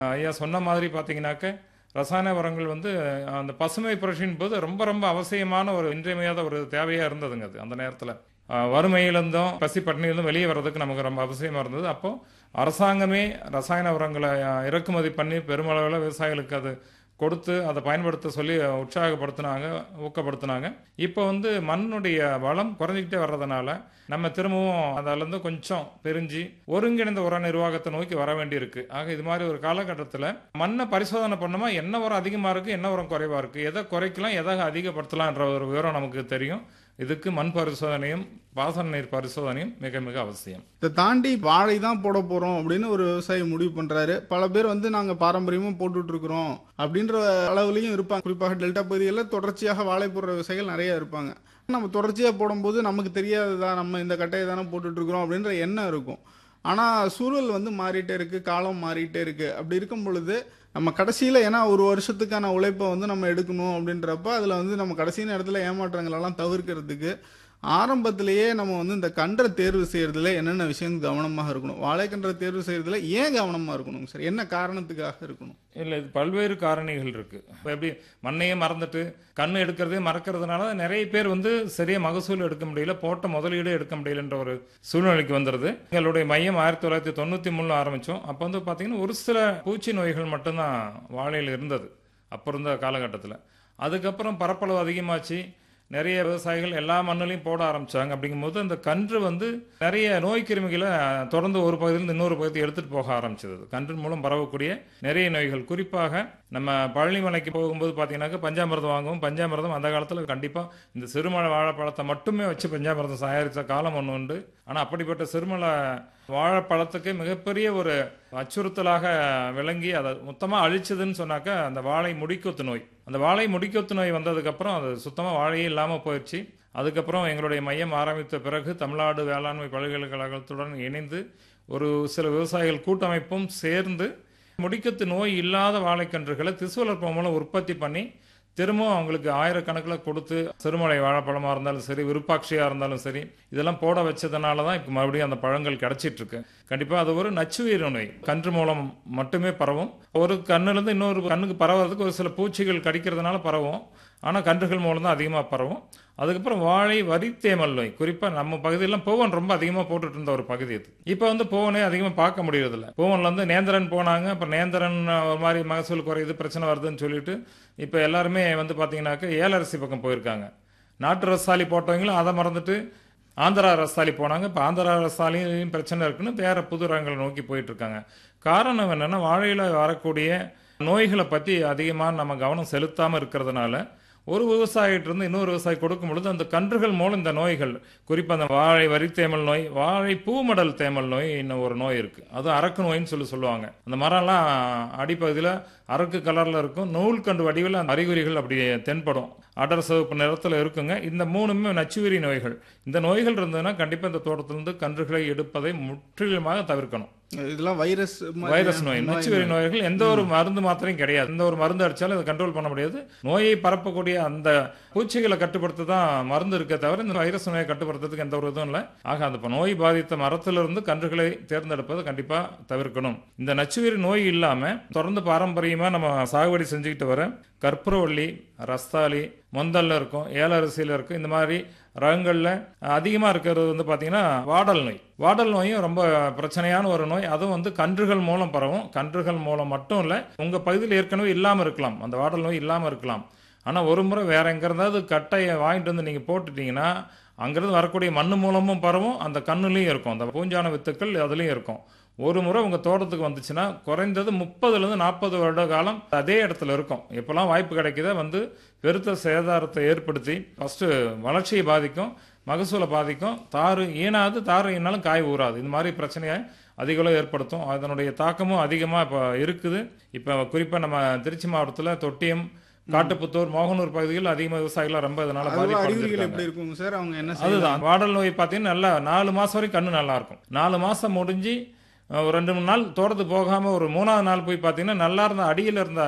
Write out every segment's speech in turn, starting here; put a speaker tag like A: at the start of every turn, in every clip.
A: ஐயா சொன்ன மாதிரி பார்த்தீங்கன்னாக்க ரசாயன உரங்கள் வந்து அந்த பசுமை புரட்சியின் போது ரொம்ப ரொம்ப அவசியமான ஒரு இன்றியமையாத ஒரு தேவையாக இருந்ததுங்க அது அந்த நேரத்தில் வறுமையிலிருந்தும் பசி பட்டினியிலிருந்தும் வெளியே வர்றதுக்கு நமக்கு ரொம்ப அவசியமாக இருந்தது அப்போ அரசாங்கமே ரசாயன உரங்களை அஹ், இறக்குமதி பண்ணி பெருமளவில் விவசாயிகளுக்கு அது கொடுத்து அதை பயன்படுத்த சொல்லி உற்சாகப்படுத்தினாங்க ஊக்கப்படுத்தினாங்க இப்போ வந்து மண்ணுடைய வளம் குறைஞ்சிக்கிட்டே வர்றதுனால நம்ம திரும்பவும் அதிலேருந்து கொஞ்சம் பிரிஞ்சு ஒருங்கிணைந்த உர நிர்வாகத்தை நோக்கி வர வேண்டியிருக்கு ஆக இது மாதிரி ஒரு காலகட்டத்தில் மண்ணை பரிசோதனை பண்ணோமா என்ன உரம் அதிகமாக இருக்குது என்ன உரம் குறைவாக இருக்குது எதை குறைக்கலாம் எதை அதிகப்படுத்தலாம்ன்ற ஒரு விவரம் நமக்கு தெரியும் இதுக்கு மண் பரிசோதனையும் பாசன நீர் பரிசோதனையும் மிக மிக அவசியம்
B: இதை தாண்டி வாழை தான் போட போறோம் அப்படின்னு ஒரு விவசாயி முடிவு பண்றாரு பல பேர் வந்து நாங்க பாரம்பரியமா போட்டுட்டு இருக்கிறோம் அப்படின்ற அளவுலயும் இருப்பாங்க குறிப்பாக டெல்டா பகுதிகளில் தொடர்ச்சியாக வாழை போடுற விவசாயிகள் நிறைய இருப்பாங்க நம்ம தொடர்ச்சியாக போடும்போது நமக்கு தெரியாததா நம்ம இந்த கட்டையை தானே போட்டுட்டு இருக்கிறோம் அப்படின்ற எண்ணம் இருக்கும் ஆனால் சூழல் வந்து மாறிட்டே இருக்கு காலம் மாறிட்டே இருக்கு அப்படி இருக்கும் பொழுது நம்ம கடைசியில் ஏன்னா ஒரு வருஷத்துக்கான உழைப்பை வந்து நம்ம எடுக்கணும் அப்படின்றப்ப அதில் வந்து நம்ம கடைசி நேரத்தில் ஏமாற்றங்களெல்லாம் தவிர்க்கிறதுக்கு ஆரம்பத்திலேயே நம்ம வந்து இந்த கன்றை தேர்வு செய்யறதுல என்னென்ன விஷயம் கவனமாக இருக்கணும் வாழைக்கன்றை தேர்வு செய்யறதுல ஏன் கவனமாக இருக்கணும் சார் என்ன காரணத்துக்காக இருக்கணும்
A: இல்லை இது பல்வேறு காரணிகள் இருக்கு இப்போ எப்படி மண்ணையே மறந்துட்டு கண் எடுக்கிறதே மறக்கிறதுனால நிறைய பேர் வந்து சரியா மகசூல் எடுக்க முடியல போட்ட முதலீடு எடுக்க முடியலன்ற ஒரு சூழ்நிலைக்கு வந்துடுது எங்களுடைய மையம் ஆயிரத்தி தொள்ளாயிரத்தி தொண்ணூற்றி மூணில் ஆரம்பித்தோம் அப்போ வந்து பார்த்தீங்கன்னா ஒரு சில பூச்சி நோய்கள் மட்டும்தான் வாழையில் இருந்தது அப்போ இருந்த காலகட்டத்தில் அதுக்கப்புறம் பரப்பளவு அதிகமாச்சு நிறைய விவசாயிகள் எல்லா மண்ணிலையும் போட ஆரம்பிச்சாங்க அப்படிங்கும்போது அந்த கன்று வந்து நிறைய நோய் கிருமிகளை தொடர்ந்து ஒரு பகுதியிலிருந்து இன்னொரு பகுதி எடுத்துட்டு போக ஆரம்பிச்சது அது கன்றின் மூலம் பரவக்கூடிய நிறைய நோய்கள் குறிப்பாக நம்ம பழனிமலைக்கு போகும்போது பார்த்தீங்கன்னாக்கா பஞ்சாமிர்தம் வாங்குவோம் பஞ்சாமிர்தம் அந்த காலத்தில் கண்டிப்பாக இந்த சிறுமலை வாழைப்பழத்தை மட்டுமே வச்சு பஞ்சாமிர்தம் தயாரித்த காலம் ஒன்று உண்டு ஆனால் அப்படிப்பட்ட சிறுமலை வாழைப்பழத்துக்கு மிகப்பெரிய ஒரு அச்சுறுத்தலாக விளங்கி அதை மொத்தமாக அழிச்சதுன்னு சொன்னாக்கா அந்த வாழை முடிக்கொத்து நோய் அந்த வாழை முடிக்கொத்து நோய் வந்ததுக்கப்புறம் அது சுத்தமாக வாழையே இல்லாமல் போயிடுச்சு அதுக்கப்புறம் எங்களுடைய மையம் ஆரம்பித்த பிறகு தமிழ்நாடு வேளாண்மை பல்கலைக்கழகத்துடன் இணைந்து ஒரு சில விவசாயிகள் கூட்டமைப்பும் சேர்ந்து முடிக்கத்து நோய் இல்லாத வாழைக்கன்றுகளை திசுவளர்ப்பு மூலம் உற்பத்தி பண்ணி திரும்பவும் அவங்களுக்கு ஆயிரக்கணக்கில் கொடுத்து சிறுமலை வாழைப்பழமாக இருந்தாலும் சரி விருப்பாட்சியாக இருந்தாலும் சரி இதெல்லாம் போட வச்சதுனால தான் இப்போ மறுபடியும் அந்த பழங்கள் கிடைச்சிட்டு இருக்கு கண்டிப்பாக அது ஒரு நச்சுயிர் நோய் கன்று மூலம் மட்டுமே பரவும் ஒரு கண்ணுலேருந்து இன்னொரு கண்ணுக்கு பரவறதுக்கு ஒரு சில பூச்சிகள் கடிக்கிறதுனால பரவும் ஆனால் கன்றுகள் மூலம் தான் அதிகமாக பரவும் அதுக்கப்புறம் வாழை வரித்தேமல் நோய் குறிப்பாக நம்ம பகுதியெல்லாம் பூவன் ரொம்ப அதிகமாக போட்டுட்டு இருந்த ஒரு பகுதி இது இப்போ வந்து பூவனே அதிகமாக பார்க்க முடியறதில்ல பூவனில் வந்து நேந்திரன் போனாங்க அப்புறம் நேந்திரன் ஒரு மாதிரி மகசூல் குறையுது பிரச்சனை வருதுன்னு சொல்லிட்டு இப்போ எல்லாருமே வந்து பார்த்தீங்கன்னாக்க ஏலரசி பக்கம் போயிருக்காங்க நாட்டு ரசாலி போட்டவங்களும் அதை மறந்துட்டு ஆந்திரா ரசாலி போனாங்க இப்போ ஆந்திரா ரசாலியும் பிரச்சனை இருக்குன்னு வேற புது ரகங்களை நோக்கி போயிட்டு இருக்காங்க காரணம் என்னன்னா வாழையில வரக்கூடிய நோய்களை பற்றி அதிகமாக நம்ம கவனம் செலுத்தாமல் இருக்கிறதுனால ஒரு விவசாயிகிட்ட இருந்து இன்னொரு விவசாயி கொடுக்கும் பொழுது அந்த கன்றுகள் மூலம் இந்த நோய்கள் குறிப்பாக அந்த வாழை வரித்தேமல் நோய் வாழை பூமடல் தேமல் நோய் இன்னும் ஒரு நோய் இருக்கு அது அரக்கு நோயின்னு சொல்லி சொல்லுவாங்க அந்த மரம்லாம் அடிப்பகுதியில் அரக்கு கலர்ல இருக்கும் நூல் கண்டு வடிவில் அந்த அறிகுறிகள் அப்படி தென்படும் அடர் சிவப்பு நிறத்தில் இருக்குங்க இந்த மூணுமே நச்சுயிரி நோய்கள் இந்த நோய்கள் இருந்ததுன்னா கண்டிப்பாக இந்த தோட்டத்திலிருந்து கன்றுகளை எடுப்பதை முற்றிலுமாக தவிர்க்கணும்
B: இதெல்லாம் வைரஸ் மாதிரி-
A: வைரஸ் நோய் நச்சுயிரி நோய்கள் எந்த ஒரு மருந்து மாத்திரையும் கிடையாது எந்த ஒரு மருந்து அடிச்சாலும் அதை கண்ட்ரோல் பண்ண முடியாது நோயை பரப்பக்கூடிய அந்த பூச்சிகளை கட்டுப்படுத்த தான் மருந்து இருக்க தவிர இந்த வைரஸ் நோயை கட்டுப்படுத்துறதுக்கு எந்த ஒரு இதுவும் இல்லை ஆக அந்த இப்ப நோய் பாதித்த மரத்திலிருந்து கன்றுகளை தேர்ந்தெடுப்பதை கண்டிப்பா தவிர்க்கணும் இந்த நச்சுயிரி நோய் இல்லாம தொடர்ந்து பாரம்பரியமா நம்ம சாகுபடி செஞ்சுக்கிட்டு வர கற்பூரவள்ளி ரஸ்தாலி மொந்தல்ல இருக்கும் ஏலரிசியில இருக்கும் இந்த மாதிரி ரகங்கள்ல அதிகமா இருக்கிறது வந்து பாத்தீங்கன்னா வாடல் நோய் வாடல் நோயும் ரொம்ப பிரச்சனையான ஒரு நோய் அதுவும் வந்து கன்றுகள் மூலம் பரவும் கன்றுகள் மூலம் மட்டும் இல்ல உங்க பகுதியில் ஏற்கனவே இல்லாம இருக்கலாம் அந்த வாடல் நோய் இல்லாம இருக்கலாம் ஆனா ஒரு முறை வேற எங்க இருந்தாவது கட்டையை வாங்கிட்டு வந்து நீங்க போட்டுட்டீங்கன்னா அங்கிருந்து வரக்கூடிய மண்ணு மூலமும் பரவும் அந்த கண்ணுலயும் இருக்கும் அந்த பூஞ்சான வித்துக்கள் அதுலயும் இருக்கும் ஒரு முறை உங்க தோட்டத்துக்கு வந்துச்சுன்னா குறைந்தது முப்பதுல இருந்து நாற்பது வருட காலம் அதே இடத்துல இருக்கும் எப்பெல்லாம் வாய்ப்பு கிடைக்குதோ வந்து பெருத்த சேதாரத்தை ஏற்படுத்தி ஃபர்ஸ்ட் வளர்ச்சியை பாதிக்கும் மகசூலை பாதிக்கும் தாறு ஈனாது தாறு ஈனாலும் காய் ஊறாது இந்த மாதிரி பிரச்சனையை அதிக அளவு ஏற்படுத்தும் அதனுடைய தாக்கமும் அதிகமாக இப்போ இருக்குது இப்போ குறிப்பாக நம்ம திருச்சி மாவட்டத்தில் தொட்டியம் காட்டுப்புத்தூர் மோகனூர் பகுதியில் அதிகமாக விவசாயிகள் ரொம்ப இதனால
B: அதோட அறிகுறிகள்
A: பாதிப்பு
B: எப்படி இருக்குங்க சார் அவங்க என்ன செய்யலாம்
A: அதுதான் வாடல் நோய் பார்த்தீங்கன்னா நல்லா நாலு மாசம் வரைக்கும் கண்ணு நல்லா இருக்கும் நாலு மாசம் முடிஞ்சு அஹ், ஒரு ரெண்டு மூணு நாள் தோட்டத்துக்கு போகாம ஒரு மூணாவது நாள் போய் பார்த்தீங்கன்னா நல்லா இருந்த அடியில் இருந்த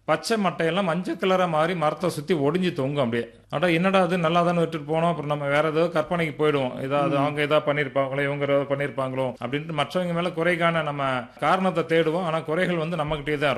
A: பச்சை மட்டையெல்லாம் மஞ்சள் கலரா மாறி மரத்தை சுத்தி ஒடிஞ்சு தொங்கும் அப்படியே அட என்னடா அது நல்லா தானே விட்டுட்டு போனோம் அப்புறம் நம்ம வேற ஏதோ கற்பனைக்கு போயிடுவோம் ஏதாவது அவங்க ஏதாவது பண்ணியிருப்பாங்களோ இவங்க ஏதாவது பண்ணியிருப்பாங்களோ அப்படின்ட்டு மற்றவங்க மேல குறை காண நம்ம காரணத்தை தேடுவோம் ஆனா குறைகள் வந்து நம்மகிட்டயே தான் இருக்கும்